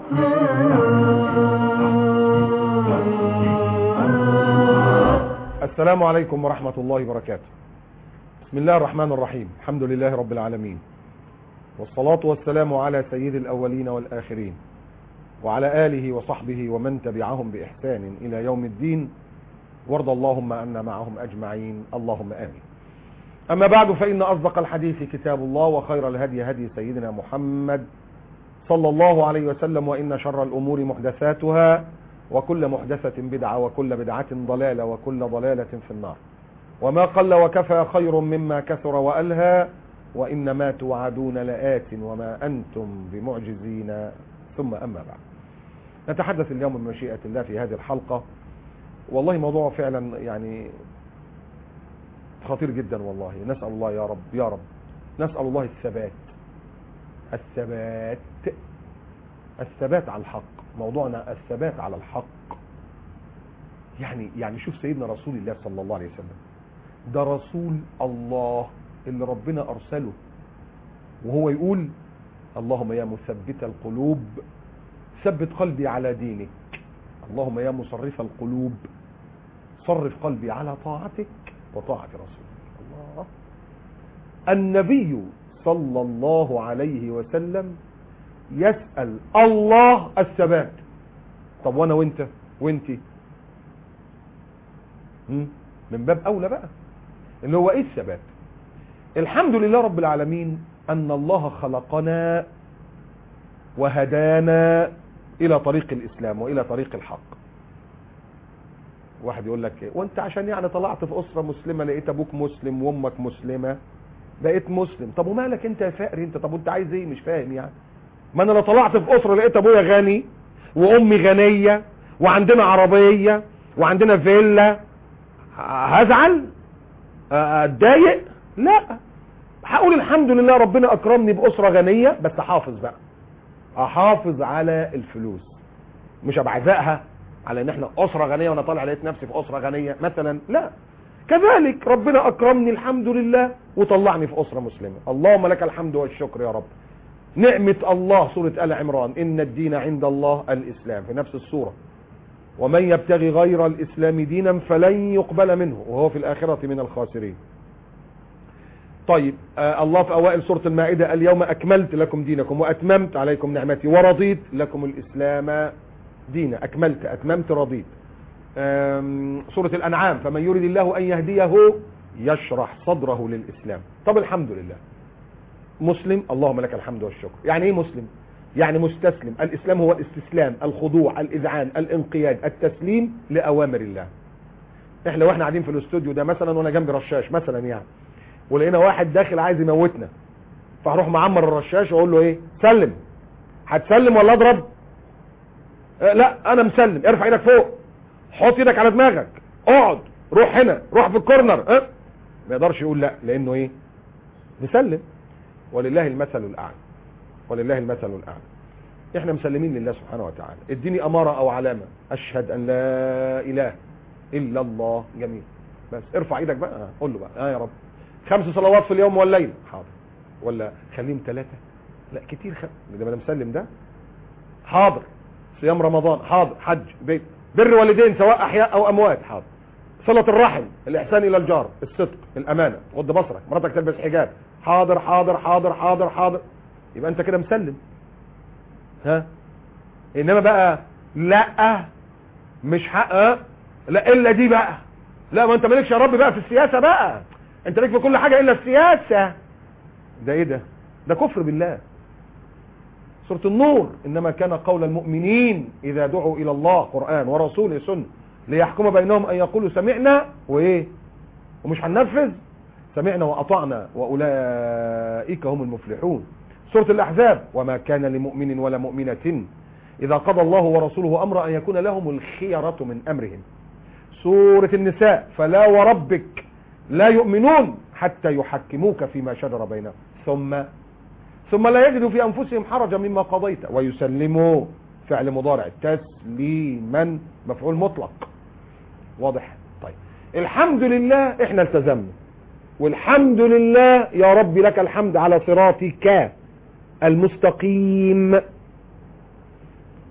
السلام عليكم ورحمة الله وبركاته بسم الله الرحمن الرحيم الحمد لله رب العالمين والصلاة والسلام على سيد الأولين والآخرين وعلى آله وصحبه ومن تبعهم بإحسان إلى يوم الدين وارض اللهم أن معهم أجمعين اللهم آمين أما بعد فإن أصدق الحديث كتاب الله وخير الهدي هدي سيدنا محمد صلى الله عليه وسلم وإن شر الأمور محدثاتها وكل محدثة بدعة وكل بدعة ضلالة وكل ضلالة في النار وما قل وكفى خير مما كثر وألهى وإنما توعدون لآت وما أنتم بمعجزين ثم أما بعد نتحدث اليوم بمشيئة الله في هذه الحلقة والله موضوع فعلا يعني خطير جدا والله نسأل الله يا رب يا رب نسأل الله الثبات الثبات الثبات على الحق موضوعنا الثبات على الحق يعني يعني شوف سيدنا رسول الله صلى الله عليه وسلم ده رسول الله اللي ربنا ارسله وهو يقول اللهم يا مثبت القلوب ثبت قلبي على دينك اللهم يا مصرف القلوب صرف قلبي على طاعتك وطاعة رسولك الله النبي صلى الله عليه وسلم يسأل الله الثبات طب وانا وانت وانتي من باب اولى بقى اللي هو ايه الثبات الحمد لله رب العالمين ان الله خلقنا وهدانا الى طريق الاسلام والى طريق الحق واحد يقول لك ايه وانت عشان يعني طلعت في اسره مسلمه لقيت ابوك مسلم وامك مسلمه بقيت مسلم طب ومالك انت يا فقري انت طب وانت عايز ايه مش فاهم يعني ما انا لو طلعت في اسره لقيت ابويا غني وامي غنيه وعندنا عربيه وعندنا فيلا هزعل اتضايق لا هقول الحمد لله ربنا اكرمني باسره غنيه بس احافظ بقى احافظ على الفلوس مش ابعزقها على ان احنا اسره غنيه وانا طالع لقيت نفسي في اسره غنيه مثلا لا كذلك ربنا اكرمني الحمد لله وطلعني في اسره مسلمه اللهم لك الحمد والشكر يا رب نعمة الله سورة آل عمران إن الدين عند الله الإسلام في نفس السورة ومن يبتغي غير الإسلام دينا فلن يقبل منه وهو في الآخرة من الخاسرين طيب آه الله في أوائل سورة المائدة اليوم أكملت لكم دينكم وأتممت عليكم نعمتي ورضيت لكم الإسلام دينا أكملت أتممت رضيت سورة الأنعام فمن يريد الله أن يهديه يشرح صدره للإسلام طب الحمد لله مسلم اللهم لك الحمد والشكر يعني ايه مسلم يعني مستسلم الاسلام هو الاستسلام الخضوع الاذعان الانقياد التسليم لاوامر الله احنا واحنا قاعدين في الاستوديو ده مثلا وانا جنبي رشاش مثلا يعني ولقينا واحد داخل عايز يموتنا فهروح معمر الرشاش واقول له ايه سلم هتسلم ولا اضرب اه لا انا مسلم ارفع ايدك فوق حط ايدك على دماغك اقعد روح هنا روح في الكورنر اه ما يقدرش يقول لا لانه ايه مسلم ولله المثل الاعلى ولله المثل الاعلى احنا مسلمين لله سبحانه وتعالى اديني اماره او علامه اشهد ان لا اله الا الله جميل بس ارفع ايدك بقى قول له بقى اه يا رب خمس صلوات في اليوم والليل حاضر ولا خليهم ثلاثه لا كتير خ... ده ما انا مسلم ده حاضر صيام رمضان حاضر حج بيت بر والدين سواء احياء او اموات حاضر صلة الرحم الإحسان إلى الجار الصدق الأمانة غض بصرك مراتك تلبس حجاب حاضر حاضر حاضر حاضر حاضر يبقى أنت كده مسلم ها إنما بقى لا مش حق لا إلا دي بقى لا ما أنت مالكش يا رب بقى في السياسة بقى أنت ليك في كل حاجة إلا السياسة ده إيه ده ده كفر بالله سورة النور إنما كان قول المؤمنين إذا دعوا إلى الله قرآن ورسوله سنة ليحكم بينهم ان يقولوا سمعنا وايه ومش هننفذ سمعنا واطعنا واولئك هم المفلحون سورة الاحزاب وما كان لمؤمن ولا مؤمنة اذا قضى الله ورسوله امر ان يكون لهم الخيرة من امرهم سورة النساء فلا وربك لا يؤمنون حتى يحكموك فيما شجر بينهم ثم ثم لا يجدوا في انفسهم حرجا مما قضيت ويسلموا فعل مضارع تسليما مفعول مطلق واضح طيب الحمد لله احنا التزمنا والحمد لله يا رب لك الحمد على صراطك المستقيم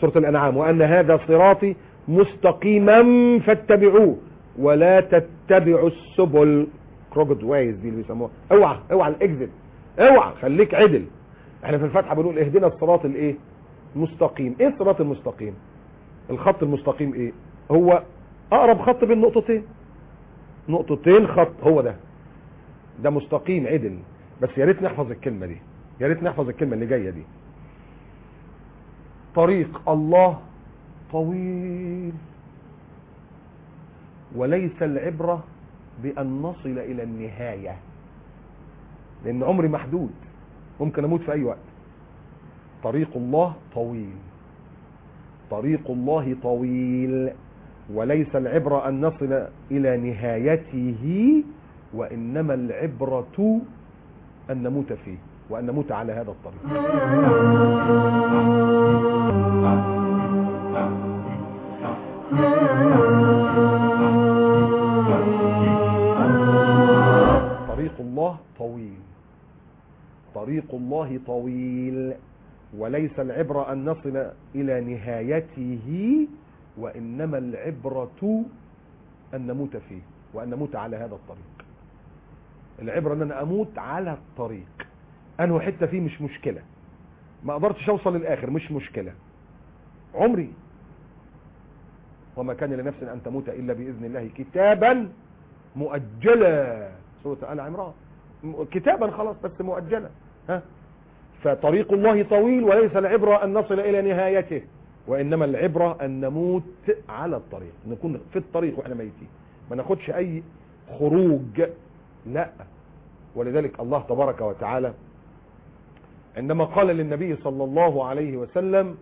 سورة الأنعام وأن هذا صراطي مستقيما فاتبعوه ولا تتبعوا السبل كروجد وايز دي اللي بيسموها اوعى اوعى الاكزت اوعى خليك عدل احنا في الفتحة بنقول اهدنا الصراط الايه مستقيم ايه الصراط المستقيم الخط المستقيم ايه هو اقرب خط بين نقطتين نقطتين خط هو ده ده مستقيم عدل بس يا ريت نحفظ الكلمة دي يا ريت نحفظ الكلمة اللي جاية دي طريق الله طويل وليس العبرة بأن نصل إلى النهاية لأن عمري محدود ممكن أموت في أي وقت طريق الله طويل طريق الله طويل وليس العبرة أن نصل إلى نهايته وإنما العبرة أن نموت فيه وأن نموت على هذا الطريق طريق الله طويل طريق الله طويل وليس العبرة أن نصل إلى نهايته وإنما العبرة أن نموت فيه وأن نموت على هذا الطريق العبرة أن أنا أموت على الطريق أنه حتة فيه مش مشكلة ما قدرتش أوصل للآخر مش مشكلة عمري وما كان لنفس أن تموت إلا بإذن الله كتابا مؤجلا سورة آل عمران كتابا خلاص بس مؤجلا ها فطريق الله طويل وليس العبرة أن نصل إلى نهايته وإنما العبرة أن نموت على الطريق نكون في الطريق وإحنا ميتين ما ناخدش أي خروج لا ولذلك الله تبارك وتعالى عندما قال للنبي صلى الله عليه وسلم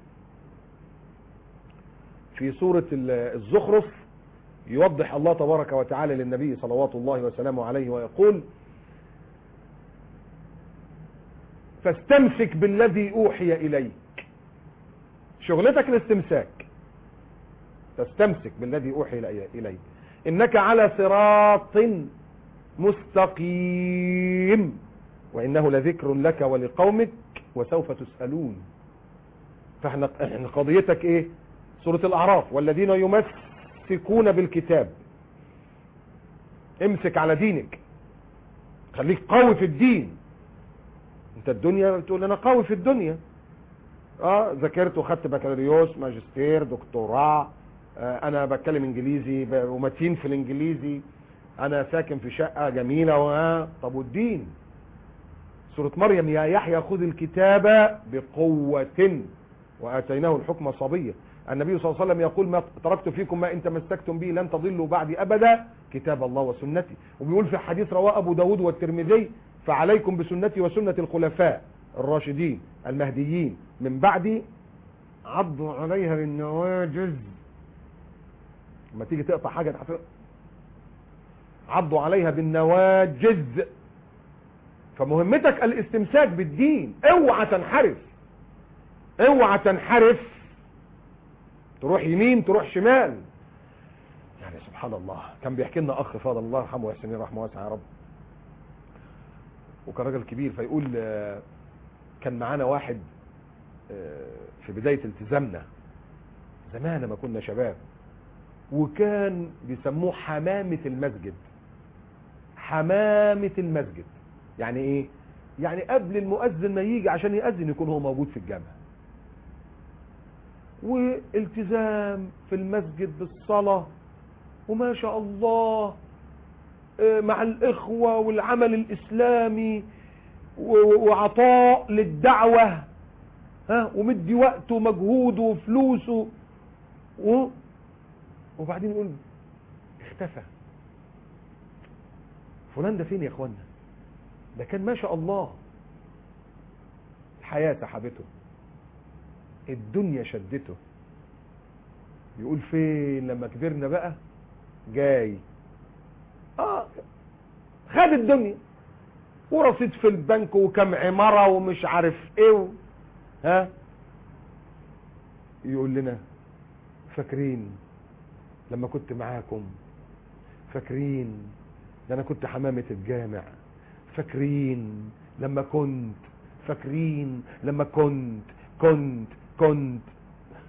في سورة الزخرف يوضح الله تبارك وتعالى للنبي صلوات الله وسلامه عليه ويقول فاستمسك بالذي أوحي إليك شغلتك الاستمساك تستمسك بالذي أوحي إليك إنك على صراط مستقيم وإنه لذكر لك ولقومك وسوف تسألون فاحنا احنا قضيتك ايه سورة الأعراف والذين يمسكون بالكتاب امسك على دينك خليك قوي في الدين انت الدنيا بتقول انا قوي في الدنيا اه ذاكرت وخدت بكالوريوس ماجستير دكتوراه آه انا بتكلم انجليزي ومتين في الانجليزي انا ساكن في شقة جميلة و طب والدين سورة مريم يا يحيى خذ الكتاب بقوة واتيناه الحكم صبيا النبي صلى الله عليه وسلم يقول ما تركت فيكم ما ان تمسكتم به لن تضلوا بعدي ابدا كتاب الله وسنتي وبيقول في حديث رواه ابو داود والترمذي فعليكم بسنتي وسنة الخلفاء الراشدين المهديين من بعدي عضوا عليها بالنواجز لما تيجي تقطع حاجة تحت عضوا عليها بالنواجز فمهمتك الاستمساك بالدين اوعى تنحرف اوعى تنحرف تروح يمين تروح شمال يعني سبحان الله كان بيحكي لنا اخ فاضل الله يرحمه ويحسن رحمه واسعه يا رب وكان راجل كبير فيقول كان معانا واحد في بداية التزامنا زمان ما كنا شباب وكان بيسموه حمامة المسجد حمامة المسجد يعني ايه يعني قبل المؤذن ما يجي عشان يأذن يكون هو موجود في الجامع والتزام في المسجد بالصلاة وما شاء الله مع الإخوة والعمل الإسلامي وعطاء للدعوة ها ومدي وقته ومجهوده وفلوسه و... وبعدين يقول اختفى فلان ده فين يا اخوانا ده كان ما شاء الله الحياة سحبته الدنيا شدته يقول فين لما كبرنا بقى جاي اه خد الدنيا ورصيد في البنك وكم عمارة ومش عارف ايه و... ها يقول لنا فاكرين لما كنت معاكم فاكرين ده انا كنت حمامة الجامع فاكرين لما كنت فاكرين لما كنت كنت كنت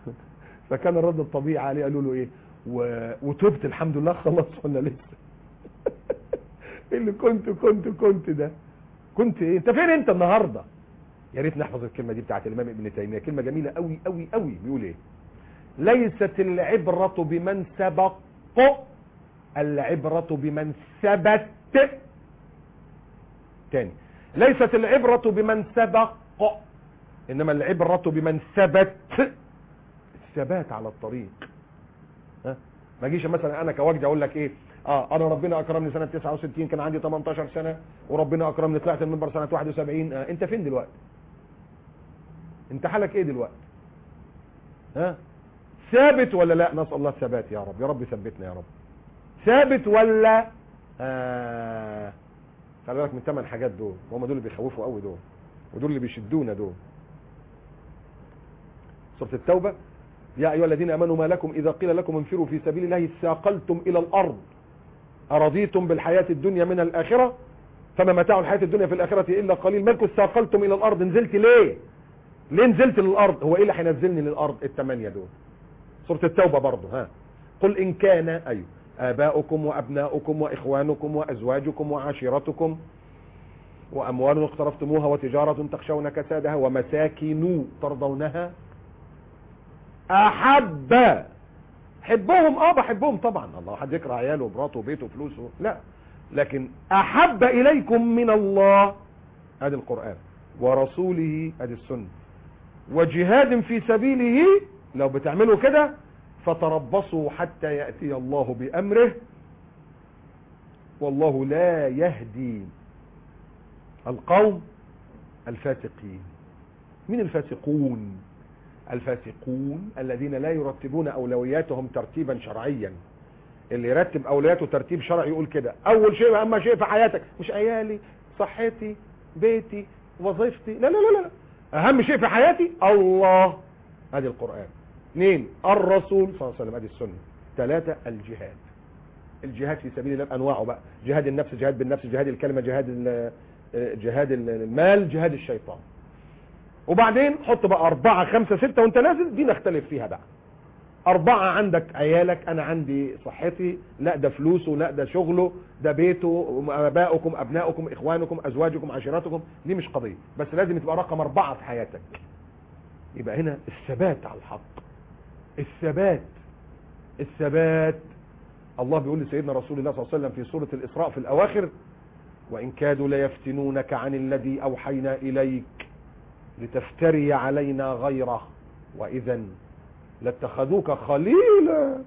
فكان الرد الطبيعي عليه قالوا له ايه و... وتبت الحمد لله خلاص ولا لسه اللي كنت كنت كنت ده كنت ايه انت فين انت النهارده يا ريت نحفظ الكلمه دي بتاعت الامام ابن تيميه كلمه جميله قوي قوي قوي بيقول ايه ليست العبره بمن سبق العبره بمن ثبت تاني ليست العبره بمن سبق انما العبره بمن ثبت الثبات على الطريق ها ما اجيش مثلا انا كوجدي اقول لك ايه اه انا ربنا اكرمني سنه 69 كان عندي 18 سنه وربنا اكرمني طلعت المنبر سنه 71 آه انت فين دلوقتي انت حالك ايه دلوقتي ها ثابت ولا لا نسال الله الثبات يا رب يا رب ثبتنا يا رب ثابت ولا آه خلي بالك من ثمان حاجات دول هم دول اللي بيخوفوا قوي دول ودول اللي بيشدونا دول سوره التوبه يا ايها الذين امنوا ما لكم اذا قيل لكم انفروا في سبيل الله ثاقلتم الى الارض ارضيتم بالحياه الدنيا من الاخره فما متاع الحياه الدنيا في الاخره الا قليل مالكم ثاقلتم الى الارض نزلت ليه ليه نزلت للارض هو ايه اللي هينزلني للارض الثمانيه دول سوره التوبه برضه ها قل ان كان ايوه آباؤكم وأبناؤكم وإخوانكم وأزواجكم وعشيرتكم وأموال اقترفتموها وتجارة تخشون كسادها ومساكن ترضونها أحب حبهم اه بحبهم طبعا الله حد يكره عياله ومراته وبيته وفلوسه لا لكن أحب إليكم من الله ادي القرآن ورسوله ادي السنة وجهاد في سبيله لو بتعملوا كده فتربصوا حتى يأتي الله بأمره والله لا يهدي القوم الفاسقين من الفاسقون الفاسقون الذين لا يرتبون أولوياتهم ترتيبا شرعيا اللي يرتب أولوياته ترتيب شرعي يقول كده أول شيء أهم شيء في حياتك مش عيالي صحتي بيتي وظيفتي لا لا لا لا أهم شيء في حياتي الله هذه القرآن اثنين الرسول صلى الله عليه وسلم ادي السنه ثلاثه الجهاد الجهاد في سبيل الله انواعه بقى جهاد النفس جهاد بالنفس جهاد الكلمه جهاد جهاد المال جهاد الشيطان وبعدين حط بقى أربعة خمسة ستة وانت نازل دي نختلف فيها بقى أربعة عندك عيالك أنا عندي صحتي لا ده فلوسه لا ده شغله ده بيته آباؤكم أبناؤكم إخوانكم أزواجكم عشيرتكم دي مش قضية بس لازم تبقى رقم أربعة في حياتك يبقى هنا الثبات على الحق الثبات الثبات الله بيقول لسيدنا رسول الله صلى الله عليه وسلم في سورة الإسراء في الأواخر وإن كادوا ليفتنونك عن الذي أوحينا إليك لتفتري علينا غيره وإذا لاتخذوك خليلا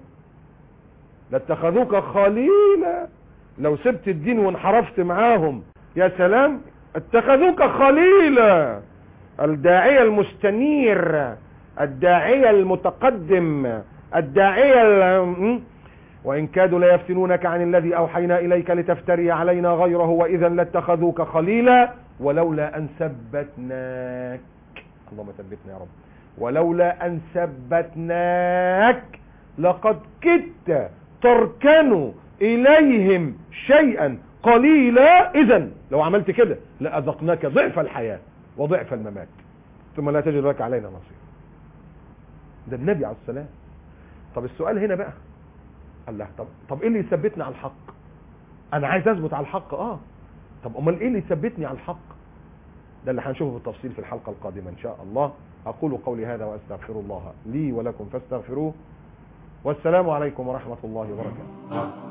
لاتخذوك خليلا لو سبت الدين وانحرفت معاهم يا سلام اتخذوك خليلا الداعية المستنير الداعية المتقدم الداعية وإن كادوا ليفتنونك عن الذي أوحينا إليك لتفتري علينا غيره وإذا لاتخذوك خليلا ولولا أن ثبتناك اللهم ثبتنا يا رب ولولا أن ثبتناك لقد كدت تركنوا إليهم شيئا قليلا إذا لو عملت كده لأذقناك ضعف الحياة وضعف الممات ثم لا تجد لك علينا نصير ده النبي عليه السلام طب السؤال هنا بقى الله طب طب ايه اللي يثبتني على الحق انا عايز اثبت على الحق اه طب امال ايه اللي يثبتني على الحق ده اللي هنشوفه بالتفصيل في الحلقه القادمه ان شاء الله اقول قولي هذا واستغفر الله لي ولكم فاستغفروه والسلام عليكم ورحمه الله وبركاته